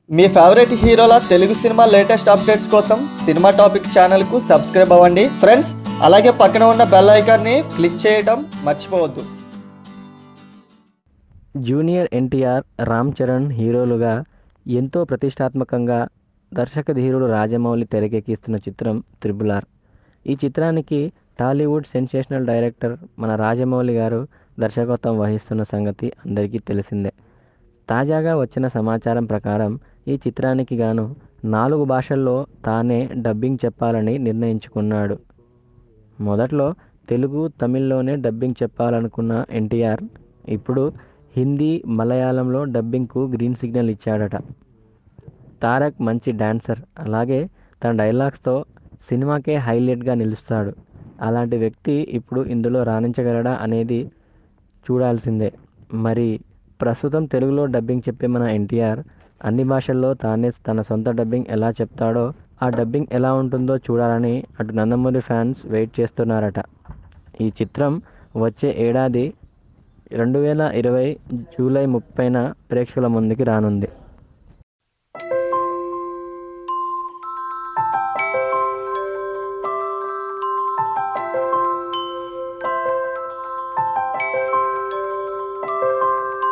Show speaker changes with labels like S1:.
S1: మీ favourite హీరోల Telugu cinema latest updates కోసం cinema topic ఛానల్కు సబ్స్క్రైబ్ అవ్వండి ఫ్రెండ్స్ అలాగే పక్కన ఉన్న బెల్ ఐకాన్ని క్లిక్ చేయడం మర్చిపోవద్దు
S2: జూనియర్ ఎన్టీఆర్ రామ్ చరణ్ హీరోలుగా ఎంతో ప్రతిష్టాత్మకంగా దర్శక ధీరుడు రాజమౌళి తెరకెక్కిస్తున్న చిత్రం త్రిబుల్ ఆర్ ఈ చిత్రానికి టాలీవుడ్ సెన్సేషనల్ డైరెక్టర్ మన రాజమౌళి గారు దర్శకత్వం వహిస్తున్న సంగతి అందరికీ తెలిసిందే తాజాగా వచ్చిన సమాచారం ప్రకారం ఈ చిత్రానికి గాను నాలుగు భాషల్లో తానే డబ్బింగ్ చెప్పాలని నిర్ణయించుకున్నాడు మొదట్లో తెలుగు తమిళ్లోనే డబ్బింగ్ చెప్పాలనుకున్న ఎన్టీఆర్ ఇప్పుడు హిందీ మలయాళంలో డబ్బింగ్కు గ్రీన్ సిగ్నల్ ఇచ్చాడట తారక్ మంచి డాన్సర్ అలాగే తన డైలాగ్స్తో సినిమాకే హైలైట్గా నిలుస్తాడు అలాంటి వ్యక్తి ఇప్పుడు ఇందులో రాణించగలడా అనేది చూడాల్సిందే మరి ప్రస్తుతం తెలుగులో డబ్బింగ్ చెప్పే మన ఎన్టీఆర్ అన్ని భాషల్లో తానే తన సొంత డబ్బింగ్ ఎలా చెప్తాడో ఆ డబ్బింగ్ ఎలా ఉంటుందో చూడాలని అటు నందమూరి ఫ్యాన్స్ వెయిట్ చేస్తున్నారట ఈ చిత్రం వచ్చే ఏడాది రెండు వేల ఇరవై జూలై ముప్పైన ప్రేక్షకుల ముందుకి రానుంది